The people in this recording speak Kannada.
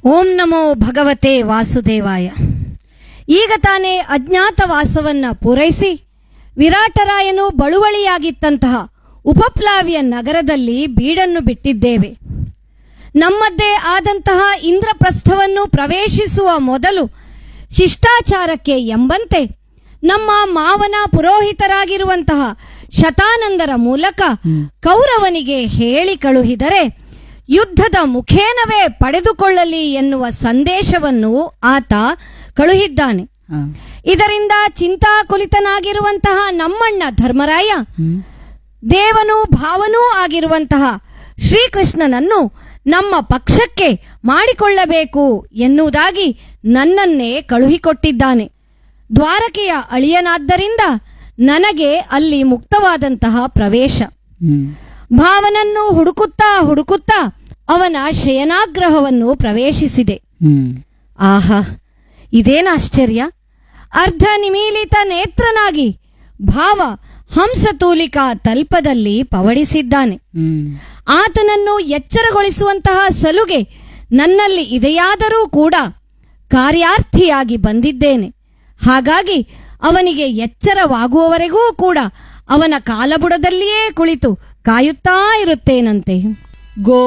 ಓಂ ನಮೋ ಭಗವತೆ ವಾಸುದೇವಾಯ ಈಗ ತಾನೇ ಅಜ್ಞಾತವಾಸವನ್ನ ಪೂರೈಸಿ ವಿರಾಟರಾಯನು ಬಳುವಳಿಯಾಗಿತ್ತಂತಹ ಉಪಪ್ಲಾವಿಯ ನಗರದಲ್ಲಿ ಬೀಡನ್ನು ಬಿಟ್ಟಿದ್ದೇವೆ ನಮ್ಮದ್ದೇ ಆದಂತಹ ಇಂದ್ರಪ್ರಸ್ಥವನ್ನು ಪ್ರವೇಶಿಸುವ ಮೊದಲು ಶಿಷ್ಟಾಚಾರಕ್ಕೆ ಎಂಬಂತೆ ನಮ್ಮ ಮಾವನ ಪುರೋಹಿತರಾಗಿರುವಂತಹ ಶತಾನಂದರ ಮೂಲಕ ಕೌರವನಿಗೆ ಹೇಳಿ ಕಳುಹಿದರೆ ಯುದ್ಧದ ಮುಖೇನವೇ ಪಡೆದುಕೊಳ್ಳಲಿ ಎನ್ನುವ ಸಂದೇಶವನ್ನು ಆತ ಕಳುಹಿದ್ದಾನೆ ಹಾ. ಇದರಿಂದ ಚಿಂತಾಕುಲಿತನಾಗಿರುವಂತಹ ನಮ್ಮಣ್ಣ ಧರ್ಮರಾಯ ದೇವನೂ ಭಾವನೂ ಆಗಿರುವಂತಹ ಶ್ರೀಕೃಷ್ಣನನ್ನು ನಮ್ಮ ಪಕ್ಷಕ್ಕೆ ಮಾಡಿಕೊಳ್ಳಬೇಕು ಎನ್ನುವುದಾಗಿ ನನ್ನನ್ನೇ ಕಳುಹಿಕೊಟ್ಟಿದ್ದಾನೆ ದ್ವಾರಕೆಯ ಅಳಿಯನಾದ್ದರಿಂದ ನನಗೆ ಅಲ್ಲಿ ಮುಕ್ತವಾದಂತಹ ಪ್ರವೇಶ ಹ್ಮ್. ಭಾವನನ್ನು ಹುಡುಕುತ್ತಾ ಹುಡುಕುತ್ತಾ ಅವನ ಶಯನಾಗ್ರಹವನ್ನು ಪ್ರವೇಶಿಸಿದೆ ಹ್ಮ್. ಆಹಾ ಇದೇನು ಆಶ್ಚರ್ಯ ಅರ್ಧ ನಿಮೀಲಿತ ನೇತ್ರನಾಗಿ ಭಾವ ಹಂಸತೂಲಿಕಾ ತಲ್ಪದಲ್ಲಿ ಪವಡಿಸಿದ್ದಾನೆ ಹ್ಮ್. ಆತನನ್ನು ಎಚ್ಚರಗೊಳಿಸುವಂತಹ ಸಲುಗೆ ನನ್ನಲ್ಲಿ ಇದೆಯಾದರೂ ಕೂಡ ಕಾರ್ಯಾರ್ಥಿಯಾಗಿ ಬಂದಿದ್ದೇನೆ ಹಾಗಾಗಿ ಅವನಿಗೆ ಎಚ್ಚರವಾಗುವವರೆಗೂ ಕೂಡ ಅವನ ಕಾಲಬುಡದಲ್ಲಿಯೇ ಕುಳಿತು ಕಾಯುತ್ತಾ ಇರುತ್ತೇನಂತೆ ಗೋ